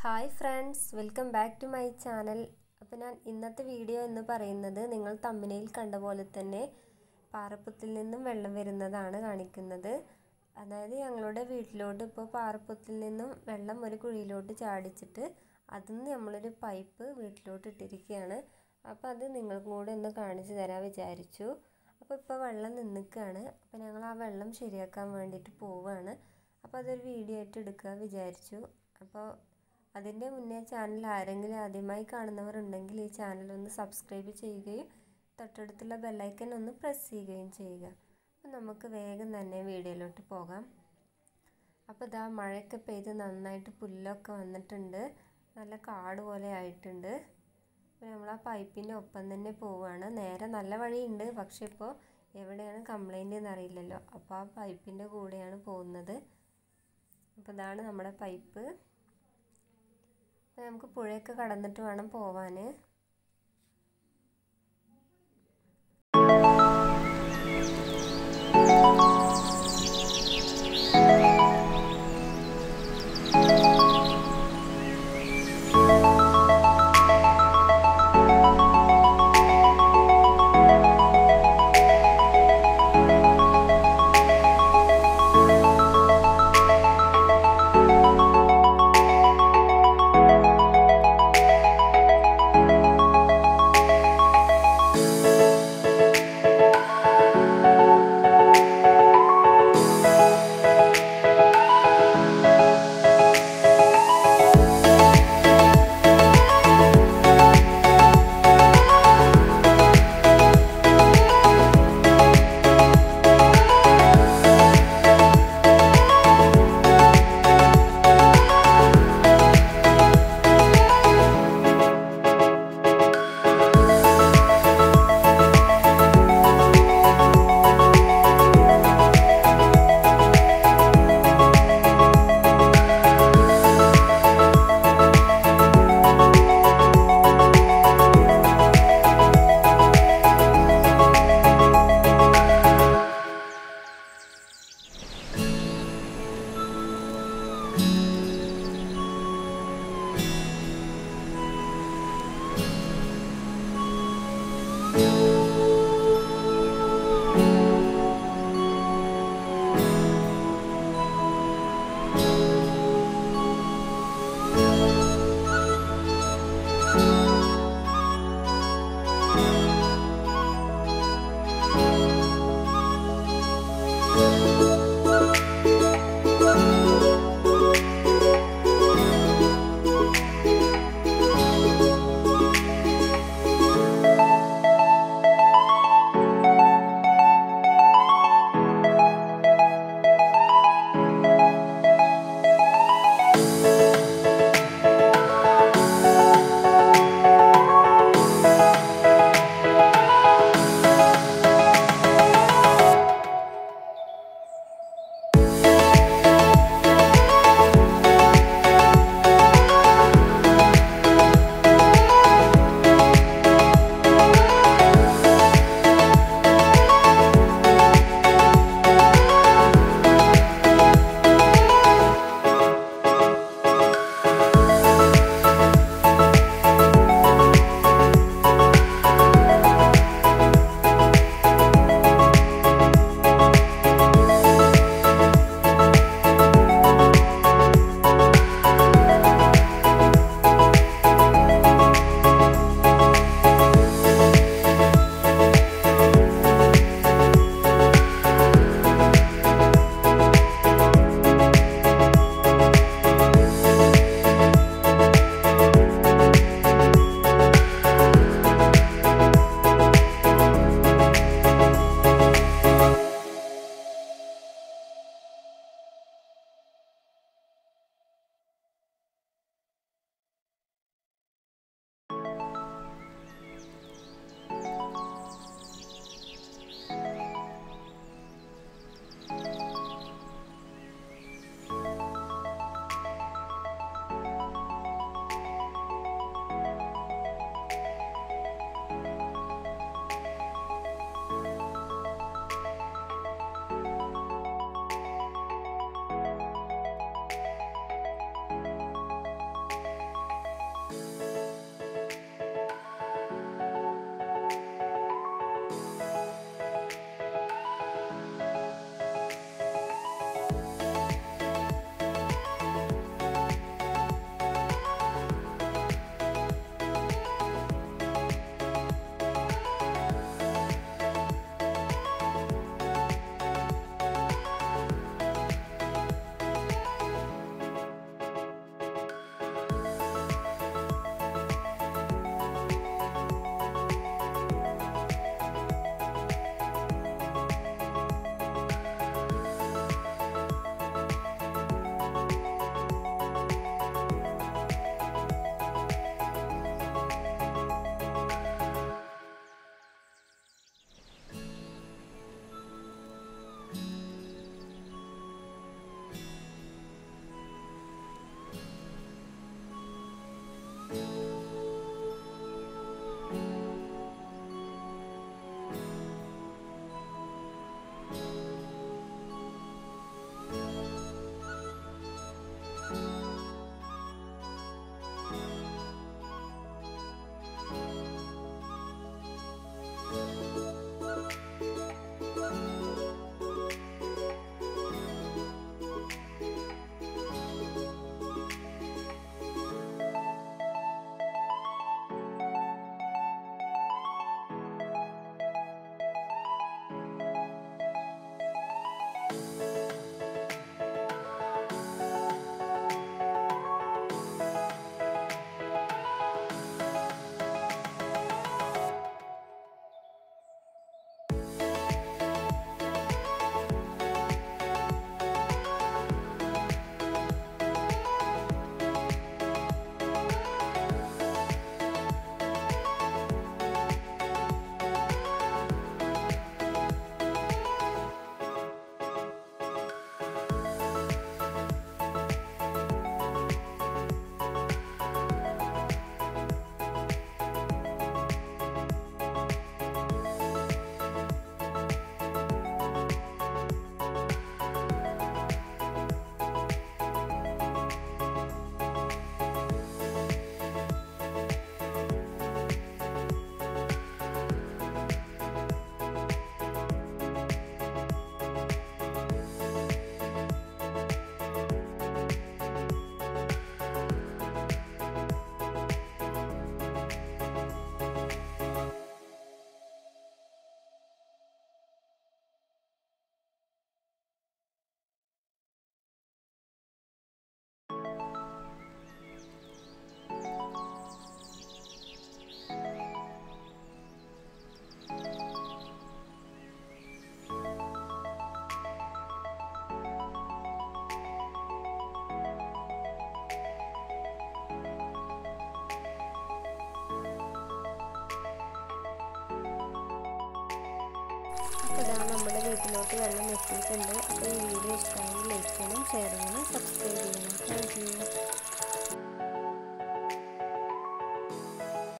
hi friends welcome back to my channel അപ്പോൾ ഞാൻ ഇന്നത്തെ വീഡിയോ എന്ന് പറയുന്നത് നിങ്ങൾ തമ്മിനയിൽ കണ്ട പോലെ തന്നെ പാറപ്പുത്തിൽ നിന്നും വെള്ളം വരുന്നതാണ് കാണിക്കുന്നത് അതായത് ഞങ്ങളുടെ വീട്ടിലോട്ട് ഇപ്പോൾ പാറപ്പുത്തിൽ നിന്നും വെള്ളം ഒരു കുഴിയിലോട്ട് ചാടിച്ചിട്ട് അതിൽ നിന്ന് നമ്മളൊരു പൈപ്പ് വീട്ടിലോട്ട് ഇട്ടിരിക്കുകയാണ് അപ്പോൾ അത് നിങ്ങൾക്കും കൂടെ ഒന്ന് കാണിച്ചു തരാൻ വിചാരിച്ചു അപ്പോൾ ഇപ്പോൾ വെള്ളം നിന്നിക്കുകയാണ് അപ്പോൾ ഞങ്ങൾ ആ വെള്ളം ശരിയാക്കാൻ വേണ്ടിയിട്ട് പോവുകയാണ് അപ്പോൾ അതൊരു വീഡിയോ ആയിട്ട് എടുക്കുക വിചാരിച്ചു അപ്പോൾ അതിൻ്റെ മുന്നേ ചാനൽ ആരെങ്കിലും ആദ്യമായി കാണുന്നവരുണ്ടെങ്കിൽ ഈ ചാനൽ ഒന്ന് സബ്സ്ക്രൈബ് ചെയ്യുകയും തൊട്ടടുത്തുള്ള ബെല്ലൈക്കൻ ഒന്ന് പ്രസ് ചെയ്യുകയും ചെയ്യുക അപ്പോൾ നമുക്ക് വേഗം തന്നെ വീഡിയോയിലോട്ട് പോകാം അപ്പോൾ ഇതാ മഴയൊക്കെ പെയ്ത് നന്നായിട്ട് പുല്ലൊക്കെ വന്നിട്ടുണ്ട് നല്ല കാട് പോലെ ആയിട്ടുണ്ട് അപ്പോൾ നമ്മൾ ആ പൈപ്പിൻ്റെ ഒപ്പം തന്നെ പോവുകയാണ് നേരെ നല്ല വഴിയുണ്ട് പക്ഷെ ഇപ്പോൾ എവിടെയാണ് കംപ്ലൈൻ്റ് എന്ന് അറിയില്ലല്ലോ അപ്പോൾ ആ പൈപ്പിൻ്റെ കൂടെയാണ് പോകുന്നത് അപ്പോൾ ഇതാണ് നമ്മുടെ പൈപ്പ് അപ്പോൾ നമുക്ക് പുഴയൊക്കെ കടന്നിട്ട് വേണം പോവാൻ പൈപ്പിലോട്ട് വെള്ളം എത്തിയിട്ടുണ്ട് അപ്പോൾ ഈ വീഡിയോ ഇഷ്ടമായെങ്കിൽ ലൈക്ക് ചെയ്യണം ഷെയർ ചെയ്യണം സബ്സ്ക്രൈബ് ചെയ്യണം താങ്ക് യു